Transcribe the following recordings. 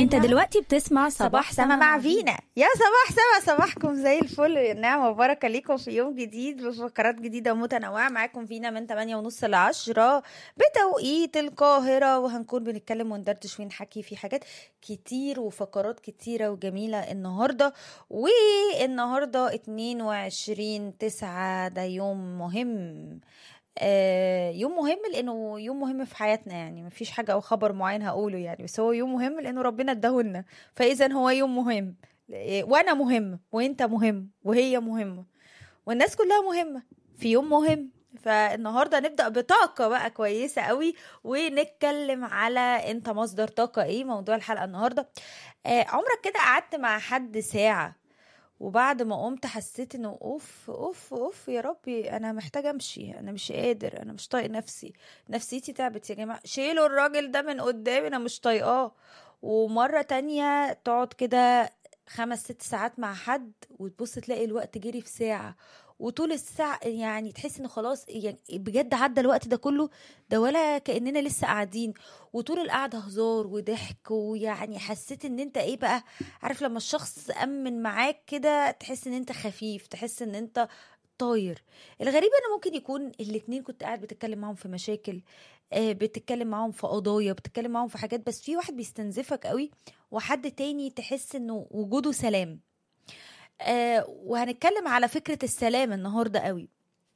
انت دلوقتي بتسمع صباح سما مع فينا يا صباح سما صباحكم زي الفل نعمة وبركة ليكم في يوم جديد بفقرات جديدة ومتنوعة معاكم فينا من 8 ونص ل 10 بتوقيت القاهرة وهنكون بنتكلم وندردش ونحكي في حاجات كتير وفقرات كتيرة وجميلة النهاردة والنهاردة 22 9 ده يوم مهم آه، يوم مهم لانه يوم مهم في حياتنا يعني مفيش حاجه او خبر معين هقوله يعني بس هو يوم مهم لانه ربنا اداهولنا فاذا هو يوم مهم إيه، وانا مهم وانت مهم وهي مهمه والناس كلها مهمه في يوم مهم فالنهارده نبدا بطاقه بقى كويسه قوي ونتكلم على انت مصدر طاقه ايه موضوع الحلقه النهارده آه، عمرك كده قعدت مع حد ساعه وبعد ما قمت حسيت انه اوف اوف اوف يا ربي انا محتاجه امشي انا مش قادر انا مش طايق نفسي نفسيتي تعبت يا جماعه شيلوا الراجل ده من قدامي انا مش طايقاه ومره تانية تقعد كده خمس ست ساعات مع حد وتبص تلاقي الوقت جري في ساعه وطول الساعة يعني تحس انه خلاص يعني بجد عدى الوقت ده كله ده ولا كأننا لسه قاعدين وطول القعدة هزار وضحك ويعني حسيت ان انت ايه بقى عارف لما الشخص أمن معاك كده تحس ان انت خفيف تحس ان انت طاير الغريب انه ممكن يكون الاتنين كنت قاعد بتتكلم معاهم في مشاكل آه، بتتكلم معاهم في قضايا بتتكلم معاهم في حاجات بس في واحد بيستنزفك قوي وحد تاني تحس انه وجوده سلام آه وهنتكلم على فكرة السلام النهاردة قوي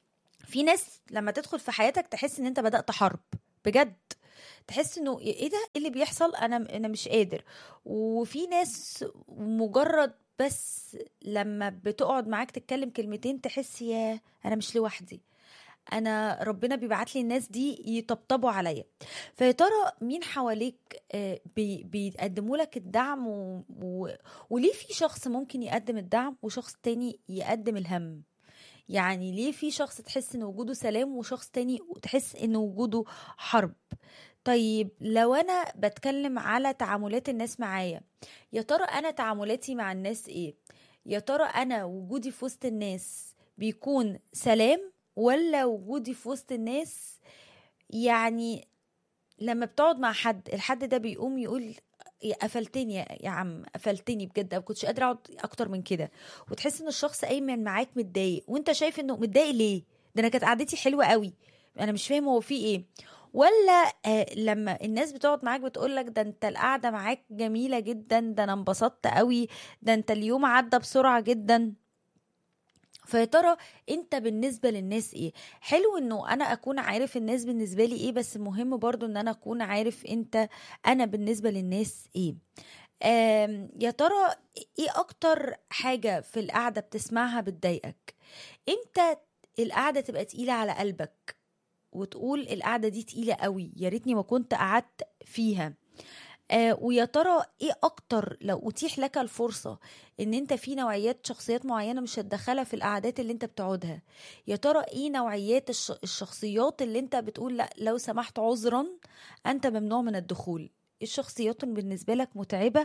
في ناس لما تدخل في حياتك تحس ان انت بدأت حرب بجد تحس انه ايه ده ايه اللي بيحصل انا انا مش قادر وفي ناس مجرد بس لما بتقعد معاك تتكلم كلمتين تحس يا انا مش لوحدي انا ربنا بيبعت لي الناس دي يطبطبوا عليا فيا ترى مين حواليك آه، بي- بيقدموا لك الدعم و... و... وليه في شخص ممكن يقدم الدعم وشخص تاني يقدم الهم يعني ليه في شخص تحس ان وجوده سلام وشخص تاني تحس ان وجوده حرب طيب لو انا بتكلم على تعاملات الناس معايا يا ترى انا تعاملاتي مع الناس ايه يا ترى انا وجودي في وسط الناس بيكون سلام ولا وجودي في وسط الناس يعني لما بتقعد مع حد الحد ده بيقوم يقول يا قفلتني يا يا عم قفلتني بجد ما كنتش قادره اقعد اكتر من كده وتحس ان الشخص قايم معاك متضايق وانت شايف انه متضايق ليه ده انا كانت قعدتي حلوه قوي انا مش فاهم هو في ايه ولا آه لما الناس بتقعد معاك بتقول لك ده انت القعده معاك جميله جدا ده انا انبسطت قوي ده انت اليوم عدى بسرعه جدا فيا ترى انت بالنسبة للناس ايه حلو انه انا اكون عارف الناس بالنسبة لي ايه بس مهم برضو ان انا اكون عارف انت انا بالنسبة للناس ايه آم، يا ترى ايه اكتر حاجة في القعدة بتسمعها بتضايقك امتى القعدة تبقى تقيلة على قلبك وتقول القعدة دي تقيلة قوي يا ريتني ما كنت قعدت فيها آه ويا ترى ايه اكتر لو اتيح لك الفرصة ان انت في نوعيات شخصيات معينة مش هتدخلها في القعدات اللي انت بتقعدها يا ترى ايه نوعيات الش... الشخصيات اللي انت بتقول لا لو سمحت عذرا انت ممنوع من الدخول إيه الشخصيات اللي بالنسبة لك متعبة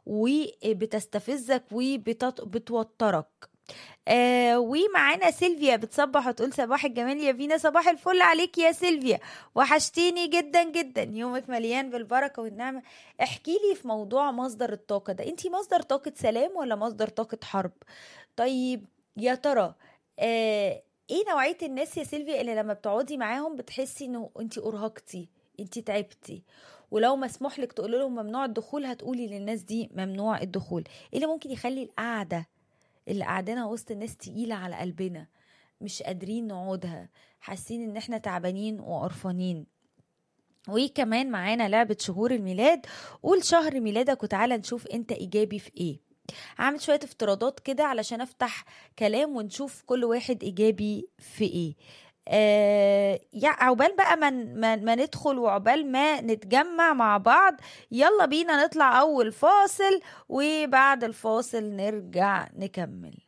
وبتستفزك وبتوترك آه ومعانا سيلفيا بتصبح وتقول صباح الجمال يا فينا صباح الفل عليك يا سيلفيا وحشتيني جدا جدا يومك مليان بالبركة والنعمة احكي لي في موضوع مصدر الطاقة ده انتي مصدر طاقة سلام ولا مصدر طاقة حرب طيب يا ترى آه ايه نوعية الناس يا سيلفيا اللي لما بتقعدي معاهم بتحسي انه انتي ارهقتي انتي تعبتي ولو مسموح لك تقول لهم ممنوع الدخول هتقولي للناس دي ممنوع الدخول ايه اللي ممكن يخلي القعده اللي قاعدينها وسط الناس تقيلة على قلبنا مش قادرين نقعدها حاسين ان احنا تعبانين وقرفانين وكمان معانا لعبة شهور الميلاد قول شهر ميلادك وتعالى نشوف انت ايجابي في ايه هعمل شوية افتراضات كده علشان افتح كلام ونشوف كل واحد ايجابي في ايه آه يا عقبال بقى ما ما ما ندخل وعقبال ما نتجمع مع بعض يلا بينا نطلع اول فاصل وبعد الفاصل نرجع نكمل